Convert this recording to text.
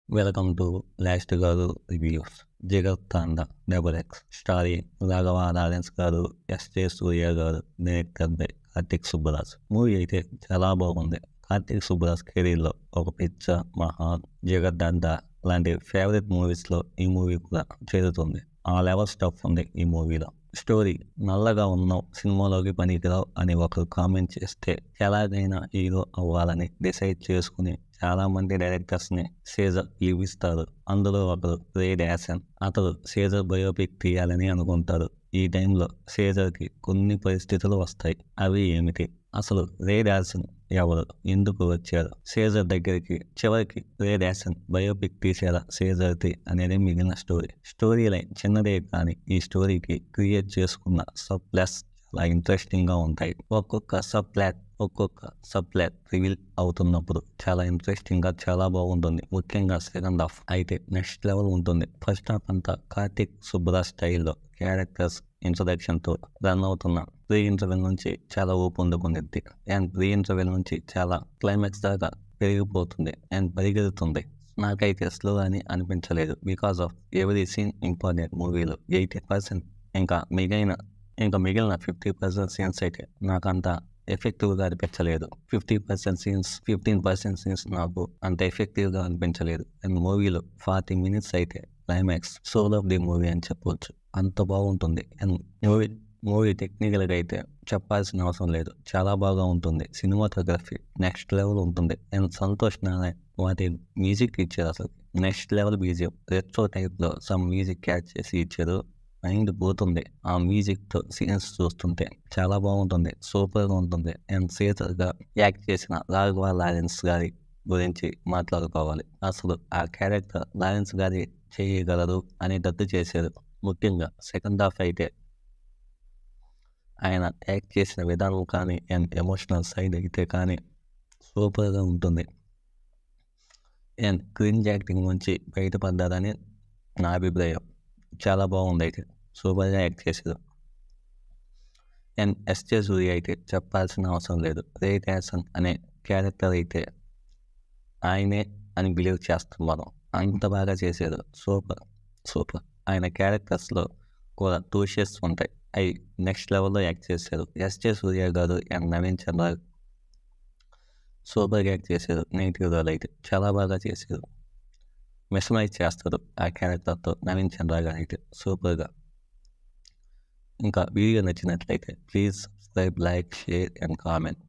welcome to last గారు reviews Jigarthanda double X starring Raghava Lawrence గారు S J Surya గారు director by Karthik Subbaraj movie అయితే చాలా బాగుంది కార్తిక్ సుబ్బరాజ్ కెరీర్లో ఒక పిచ్చ మహాన్ జగద్దండ లాంటి ఫేవరెట్ మూవీస్లో ఈ మూవీ కూడా చేరుతుంది ఆ లెవెల్ స్టఫ్ ఉంది ఈ మూవీలో స్టోరీ నల్లగా ఉన్నావు సినిమాలోకి పనికిరావు అని ఒకరు కామెంట్ చేస్తే ఎలాగైనా హీరో అవ్వాలని డిసైడ్ చేసుకుని చాలా మంది డైరెక్టర్స్ని సీజర్ ఇస్తారు అందులో ఒకరు రేడ్ యాసన్ అతడు సీజర్ బయోపిక్ తీయాలని అనుకుంటారు ఈ టైంలో సీజర్కి కొన్ని పరిస్థితులు వస్తాయి అవి ఏమిటి అసలు రేడ్ యాసన్ ఎవరు ఎందుకు వచ్చారు సీజర్ దగ్గరికి చివరికి రేడ్ యాసన్ బయోపిక్ తీసేలా సీజర్ది అనేది మిగిలిన స్టోరీ స్టోరీ లైన్ చిన్నదే కానీ ఈ స్టోరీకి క్రియేట్ చేసుకున్న సబ్ ప్లస్ చాలా ఇంట్రెస్టింగ్గా ఉంటాయి ఒక్కొక్క సబ్ ప్లాట్ ఒక్కొక్క సబ్ ప్లాట్ రివీల్ అవుతున్నప్పుడు చాలా ఇంట్రెస్టింగ్గా చాలా బాగుంటుంది ముఖ్యంగా సెకండ్ హాఫ్ అయితే నెక్స్ట్ లెవెల్ ఉంటుంది ఫస్ట్ హాఫ్ అంతా కార్తిక్ సుబ్బరా స్టైల్లో క్యారెక్టర్స్ ఇంట్రడక్షన్తో రన్ అవుతున్న ప్రీ ఇంటర్వెల్ నుంచి చాలా ఊపు అందుకుంది అండ్ ప్రీ ఇంటర్వెల్ నుంచి చాలా క్లైమాక్స్ దాకా పెరిగిపోతుంది అండ్ పరిగెడుతుంది నాకైతే స్లో అని అనిపించలేదు because of every scene important మూవీలో ఎయిటీ పర్సెంట్ ఇంకా మిగిలిన ఇంకా మిగిలిన ఫిఫ్టీ పర్సెంట్ సీన్స్ అయితే నాకు అంత ఎఫెక్టివ్గా అనిపించలేదు fifty percent scenes fifteen percent scenes నాకు అంత ఎఫెక్టివ్గా అనిపించలేదు అండ్ మూవీలో ఫార్టీ మినిట్స్ అయితే climax soul of the movie అని చెప్పొచ్చు అంత బాగుంటుంది అండ్ మూవీ మూవీ టెక్నికల్గా అయితే చెప్పాల్సిన అవసరం లేదు చాలా బాగా ఉంటుంది సినిమాటోగ్రఫీ నెక్స్ట్ లెవెల్ ఉంటుంది అండ్ సంతోష్ నారాయణ్ వాటి మ్యూజిక్ ఇచ్చారు అసలు నెక్స్ట్ లెవెల్ మ్యూజియం రెట్రో టైప్లో సమ్ మ్యూజిక్ క్యాచ్ చేసి ఇచ్చారు మైండ్ పోతుంది ఆ మ్యూజిక్తో సీన్స్ చూస్తుంటే చాలా బాగుంటుంది సూపర్గా ఉంటుంది అండ్ సీతగా యాక్ట్ చేసిన రాఘవ లారెన్స్ గారి గురించి మాట్లాడుకోవాలి అసలు ఆ క్యారెక్టర్ లారెన్స్ గారి చేయగలరు అని దత్తు చేశారు ముఖ్యంగా సెకండ్ హాఫ్ అయితే ఆయన యాక్ట్ చేసిన విధానం కానీ అండ్ ఎమోషనల్ సైడ్ అయితే కానీ సూపర్గా ఉంటుంది అండ్ క్రింజ్ యాక్టింగ్ నుంచి బయటపడ్డారని నా అభిప్రాయం చాలా బాగుంది అయితే సూపర్గా యాక్ట్ చేశారు అండ్ ఎస్జే సూర్య అయితే చెప్పాల్సిన అవసరం లేదు రేట్ యాసన్ అనే క్యారెక్టర్ అయితే ఆయనే అని బిలీవ్ చేస్తాం మనం అంత బాగా చేశారు సూపర్ సూపర్ ఆయన క్యారెక్టర్స్లో కూడా టూ షేర్స్ ఉంటాయి అవి నెక్స్ట్ లెవెల్లో యాక్ట్ చేశారు ఎస్జే సూర్య గారు అండ్ నవీన్ చంద్ర సూపర్గా యాక్ట్ చేశారు నెగిటివ్ రోల్ అయితే చాలా బాగా చేశారు మెస్మరైజ్ చేస్తారు ఆ క్యారెక్టర్తో నవీన్ చంద్ర గారు అయితే సూపర్గా ఇంకా వీడియో నచ్చినట్లయితే please subscribe like share and comment